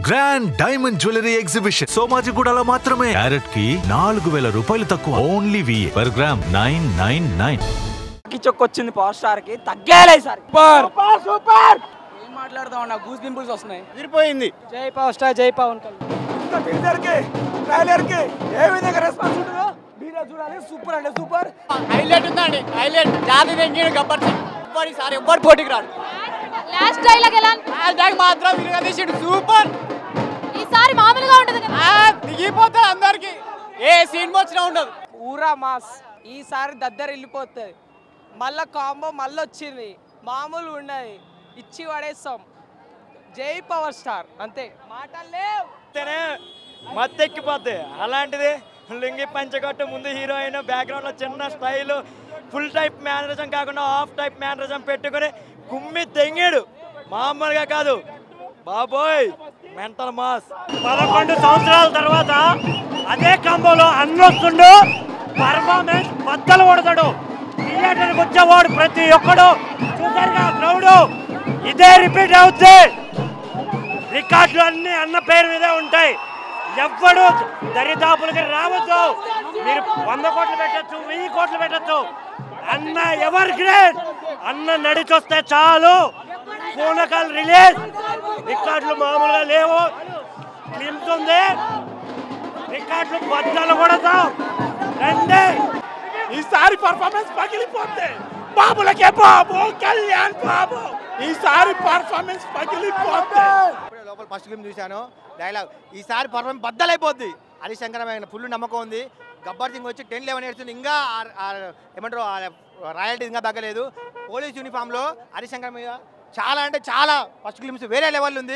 Grand diamond jewellery exhibition సోమాజిగూడలో మాత్రమే carat కి నాలుగు వేల రూపాయలు తక్కువ only we per gram nine nine nine చొక్క వచ్చింది పవర్ స్టార్ కి తగ్గేలే సార్ సూపర్ సూపర్ ఏం మాట్లాడదాం నా గూస్ పింపుల్స్ వస్తున్నాయి అదిరిపోయింది జై పవర్ స్టార్ జై పవన్ కళ్యాణ్ టీజర్ కి ట్రైలర్ కి ఏ విధంగా రెస్పాన్స్ ఉంటుందో మీరే చూడాలి సూపర్ అంటే సూపర్ హైలైట్ ఉందండి హైలైట్ జాతి తెంగిడు గబ్బర్ సింగ్ ఎవ్వరి సార్ ఎవ్వరు పోటీకి రాడు లాస్ట్ డైలాగ్ ఎలా అనిపి- హ్యాష్ మాత్రం విరగదీసిండు సూపర్ ఈసారి మామూలుగా ఉంటుంది కదా దిగిపోతుంది అందరికి ఏ సీన్ వచ్చినా ఉండదు పూరా మాస్ ఈసారి దద్దర వెళ్ళిపోతుంది మళ్ళా కాంబో మళ్ళీ వచ్చింది మామూలు ఉన్నది ఇచ్చి పడేస్తాం జై పవర్ స్టార్ అంతే మాటలు లేవు మత్తెక్కిపోద్ది అలాంటిది లుంగి పంచగొట్టు ముందు హీరోయిన్ బ్యాక్గ్రౌండ్ లో చిన్న స్టైల్ ఫుల్ టైప్ మేనరిజం కాకుండా హాఫ్ టైప్ మేనరిజం పెట్టుకుని కుమ్మి తెంగాడు మామూలుగా కాదు బాబోయ్ మెంటల్ మాస్ పదకొండు సంవత్సరాల తర్వాత అదే కంబోలో అన్నొస్తుండు పర్ఫార్మెన్స్ బద్దలు కొడతాడు థియేటర్కి వచ్చేవాడు ప్రతి ఒక్కడు చూసారుగా క్రౌడ్ ఇదే రిపీట్ అవుతుంది రికార్డులు అన్ని అన్న పేరు మీదే ఉంటాయి ఎవ్వడు దరిదాపులకి రావద్దు మీరు వంద కోట్లు పెట్టచ్చు వెయ్యి కోట్లు పెట్టచ్చు అన్న ఎవర్ గ్రేట్ అన్న నడిచొస్తే చాలు పూనకాలు రిలీజ్ రికార్డులు మామూలుగా లేవు క్లిమ్స్ ఉంది రికార్డులు బద్దలు కొడతాం రండి ఈసారి పర్ఫార్మెన్స్ పగిలిపోతే బాబులకే బాబు కళ్యాణ్ బాబు ఈసారి పర్ఫార్మెన్స్ పగిలిపోతే ఇప్పుడే లోపల ఫస్ట్ ఫిల్మ్ చూశాను డైలాగ్ ఈసారి పర్ఫార్మెన్స్ బద్దలైపోద్ది హరిశంకర్ మీద ఫుల్ నమ్మకం ఉంది గబ్బర్ సింగ్ వచ్చి టెన్ లెవెన్ ఏడుస్తుంది ఇంకా ఆ- ఆ ఏమంటారు రాయల్టీ ఇంకా తగ్గలేదు పోలీస్ యూనిఫామ్లో హరిశంకర్ మీద చాలా అంటే చాలా ఫస్ట్ ఫిల్మ్స్ వేరే లెవెల్ ఉంది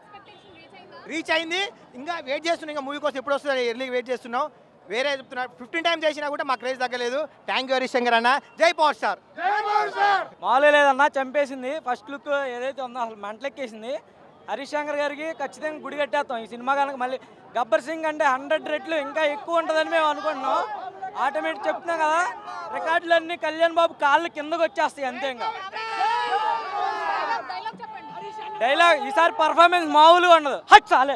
రీచ్ అయింది ఇంకా వెయిట్ చేస్తున్నాం ఇంకా మూవీ కోసం ఎప్పుడు వస్తుంది ఎర్లీ వెయిట్ చేస్తున్నాం వేరే చెప్తున్నా ఫిఫ్టీన్ టైమ్స్ చేసినా కూడా మా క్రేజ్ తగ్గలేదు థ్యాంక్ యూ హరిశంకర్ అన్న జై పవర్ స్టార్ మామూలు లేదన్నా చంపేసింది ఫస్ట్ లుక్ ఏదైతే ఉందో అసలు మెంటలెక్కేసింది హరీష్ శంకర్ గారికి ఖచ్చితంగా గుడి కట్టేస్తాం ఈ సినిమా కనుక మళ్ళీ గబ్బర్ సింగ్ అంటే హండ్రెడ్ రెట్లు ఇంకా ఎక్కువ ఉంటుందని మేము అనుకుంటున్నాం ఆటోమేటిక్ చెప్తున్నాం కదా రికార్డులన్నీ కళ్యాణ్ బాబు కాళ్ళు కిందకు వచ్చేస్తాయి అంతే ఇంకా డైలాగ్ చెప్పండి డైలాగ్ ఈసారి పర్ఫార్మెన్స్ మామూలుగా ఉండదు హట్ చాలే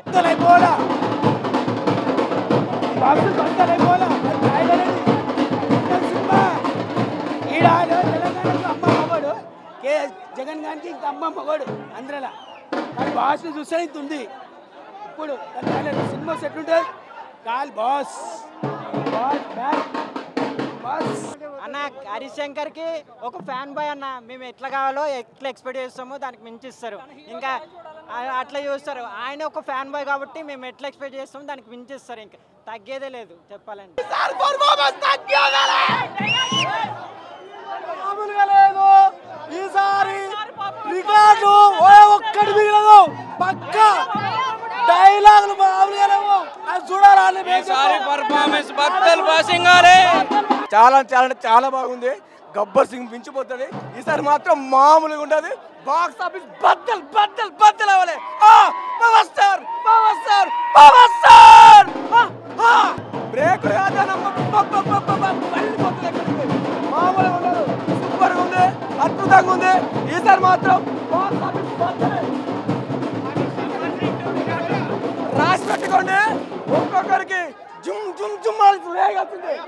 జగన్ గారికి ఇంకా అమ్మ మగోడు అందరలా కానీ బాస్ చూస్తే ఇంత ఉంది ఇప్పుడు సినిమా సెట్ ఉంటుంది call boss boss back boss అన్న హరీష్ శంకర్ కి ఒక ఫ్యాన్ బాయ్ అన్న మేము ఎట్లా కావాలో ఎట్లా ఎక్స్పెక్ట్ చేస్తామో దానికి మించి ఇస్తారు ఇంకా ఆ- అట్లా చూస్తారు ఆయన ఒక ఫ్యాన్ బాయ్ కాబట్టి మేము ఎట్లా ఎక్స్పెక్ట్ చేస్తామో దానికి మించి ఇస్తారు ఇంకా తగ్గేదే లేదు చెప్పాలంటే మామూలుగా లేదు ఈసారి రికార్డు ఓ ఒక్కటి మిగలదు పక్క డైలాగులు మామూలుగా లేవు అది చూడాలి పర్ఫార్మెన్స్ బద్దలు పాసింగ్ చాలా చాలా అంటే చాలా బాగుంది గబ్బర్ సింగ్ మించిపోతుంది ఈసారి మాత్రం మామూలుగా ఉండదు బాక్స్ ఆఫీస్ బద్దలు బద్దలు బద్దలు అవ్వాలి power star power star power star break మామూలుగా ఉండదు సూపర్ గా ఉంది అద్భుతంగా ఉంది ఈసారి మాత్రం బాక్స్ ఆఫీస్ బద్దలే. రాసి పెట్టుకోండి ఒక్కొక్కరికి జుమ్ జుమ్ జుమ్ అని లేగలుగుతుంది